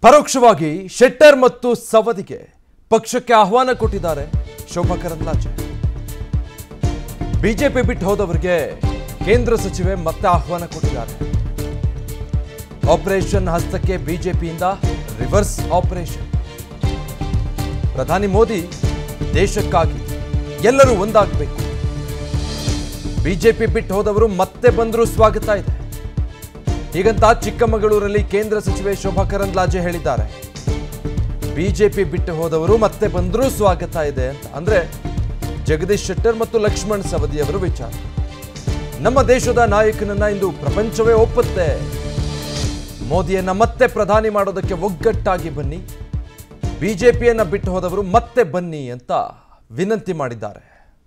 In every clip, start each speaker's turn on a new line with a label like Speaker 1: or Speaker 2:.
Speaker 1: ಪರೋಕ್ಷವಾಗಿ ಶೆಟ್ಟರ್ ಮತ್ತು ಸವದಿಗೆ ಪಕ್ಷಕ್ಕೆ ಆಹ್ವಾನ ಕೊಟ್ಟಿದ್ದಾರೆ ಶೋಭಾ ಕರಂದ್ಲಾಜೆ ಬಿಜೆಪಿ ಬಿಟ್ಟು ಹೋದವರಿಗೆ ಕೇಂದ್ರ ಸಚಿವೆ ಮತ್ತೆ ಆಹ್ವಾನ ಕೊಟ್ಟಿದ್ದಾರೆ ಆಪರೇಷನ್ ಹಸ್ತಕ್ಕೆ ಬಿಜೆಪಿಯಿಂದ ರಿವರ್ಸ್ ಆಪರೇಷನ್ ಪ್ರಧಾನಿ ಮೋದಿ ದೇಶಕ್ಕಾಗಿ ಎಲ್ಲರೂ ಒಂದಾಗಬೇಕು ಬಿಜೆಪಿ ಬಿಟ್ಟು ಹೋದವರು ಮತ್ತೆ ಬಂದರೂ ಸ್ವಾಗತ ಇದೆ ಹೀಗಂತ ಚಿಕ್ಕಮಗಳೂರಲ್ಲಿ ಕೇಂದ್ರ ಸಚಿವೆ ಶೋಭಾ ಕರಂದ್ಲಾಜೆ ಹೇಳಿದ್ದಾರೆ ಬಿಜೆಪಿ ಬಿಟ್ಟು ಹೋದವರು ಮತ್ತೆ ಬಂದರೂ ಸ್ವಾಗತ ಇದೆ ಅಂತ ಅಂದ್ರೆ ಜಗದೀಶ್ ಶೆಟ್ಟರ್ ಮತ್ತು ಲಕ್ಷ್ಮಣ್ ಸವದಿಯವರ ವಿಚಾರ ನಮ್ಮ ದೇಶದ ನಾಯಕನನ್ನ ಇಂದು ಪ್ರಪಂಚವೇ ಒಪ್ಪುತ್ತೆ ಮೋದಿಯನ್ನ ಮತ್ತೆ ಪ್ರಧಾನಿ ಮಾಡೋದಕ್ಕೆ ಒಗ್ಗಟ್ಟಾಗಿ ಬನ್ನಿ ಬಿಜೆಪಿಯನ್ನ ಬಿಟ್ಟು ಹೋದವರು ಮತ್ತೆ ಬನ್ನಿ ಅಂತ ವಿನಂತಿ ಮಾಡಿದ್ದಾರೆ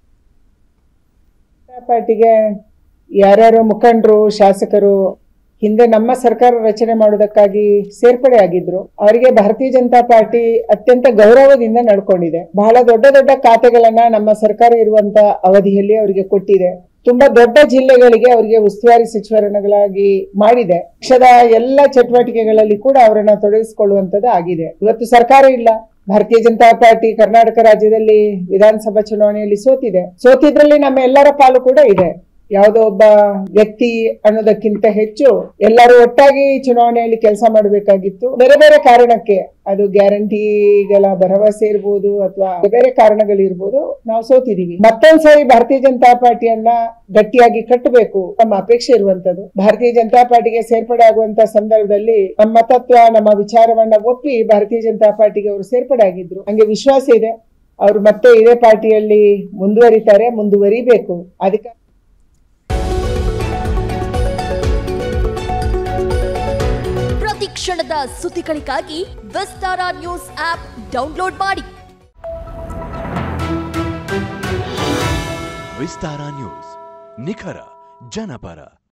Speaker 2: ಜನತಾ ಪಾರ್ಟಿಗೆ ಯಾರ್ಯಾರು ಮುಖಂಡರು ಶಾಸಕರು ಹಿಂದೆ ನಮ್ಮ ಸರ್ಕಾರ ರಚನೆ ಮಾಡುವುದಕ್ಕಾಗಿ ಸೇರ್ಪಡೆ ಆಗಿದ್ರು ಅವರಿಗೆ ಭಾರತೀಯ ಜನತಾ ಪಾರ್ಟಿ ಅತ್ಯಂತ ಗೌರವದಿಂದ ನಡ್ಕೊಂಡಿದೆ ಬಹಳ ದೊಡ್ಡ ದೊಡ್ಡ ಖಾತೆಗಳನ್ನ ನಮ್ಮ ಸರ್ಕಾರ ಇರುವಂತ ಅವಧಿಯಲ್ಲಿ ಅವರಿಗೆ ಕೊಟ್ಟಿದೆ ತುಂಬಾ ದೊಡ್ಡ ಜಿಲ್ಲೆಗಳಿಗೆ ಅವರಿಗೆ ಉಸ್ತುವಾರಿ ಸಚಿವರನ್ನಾಗಿ ಮಾಡಿದೆ ಪಕ್ಷದ ಎಲ್ಲ ಚಟುವಟಿಕೆಗಳಲ್ಲಿ ಕೂಡ ಅವರನ್ನ ತೊಡಗಿಸಿಕೊಳ್ಳುವಂತದ್ದು ಆಗಿದೆ ಇವತ್ತು ಸರ್ಕಾರ ಇಲ್ಲ ಭಾರತೀಯ ಜನತಾ ಪಾರ್ಟಿ ಕರ್ನಾಟಕ ರಾಜ್ಯದಲ್ಲಿ ವಿಧಾನಸಭಾ ಚುನಾವಣೆಯಲ್ಲಿ ಸೋತಿದೆ ಸೋತಿದ್ರಲ್ಲಿ ನಮ್ಮ ಎಲ್ಲರ ಪಾಲು ಕೂಡ ಇದೆ ಯಾವುದೋ ಒಬ್ಬ ವ್ಯಕ್ತಿ ಅನ್ನೋದಕ್ಕಿಂತ ಹೆಚ್ಚು ಎಲ್ಲರೂ ಒಟ್ಟಾಗಿ ಚುನಾವಣೆಯಲ್ಲಿ ಕೆಲಸ ಮಾಡಬೇಕಾಗಿತ್ತು ಬೇರೆ ಬೇರೆ ಕಾರಣಕ್ಕೆ ಅದು ಗ್ಯಾರಂಟಿಗಳ ಭರವಸೆ ಇರ್ಬೋದು ಅಥವಾ ಬೇರೆ ಕಾರಣಗಳಿರ್ಬೋದು ನಾವು ಸೋತಿದೀವಿ ಮತ್ತೊಂದ್ಸರಿ ಭಾರತೀಯ ಜನತಾ ಪಾರ್ಟಿಯನ್ನ ಗಟ್ಟಿಯಾಗಿ ಕಟ್ಟಬೇಕು ನಮ್ಮ ಅಪೇಕ್ಷೆ ಇರುವಂತದ್ದು ಭಾರತೀಯ ಜನತಾ ಪಾರ್ಟಿಗೆ ಸೇರ್ಪಡೆ ಆಗುವಂತ ಸಂದರ್ಭದಲ್ಲಿ ನಮ್ಮ ತತ್ವ ನಮ್ಮ ವಿಚಾರವನ್ನ ಒಪ್ಪಿ ಭಾರತೀಯ ಜನತಾ ಪಾರ್ಟಿಗೆ ಅವರು ಸೇರ್ಪಡೆ ಆಗಿದ್ರು ಹಂಗೆ ವಿಶ್ವಾಸ ಇದೆ ಅವರು ಮತ್ತೆ ಇದೇ ಪಾರ್ಟಿಯಲ್ಲಿ ಮುಂದುವರಿತಾರೆ ಮುಂದುವರಿಬೇಕು ಅದಕ್ಕೆ
Speaker 3: ಪ್ರತಿ ಕ್ಷಣದ ಸುದ್ದಿಗಳಿಗಾಗಿ ವಿಸ್ತಾರ ನ್ಯೂಸ್ ಆಪ್ ಡೌನ್ಲೋಡ್ ಮಾಡಿ
Speaker 4: ವಿಸ್ತಾರ ನ್ಯೂಸ್ ನಿಖರ ಜನಪರ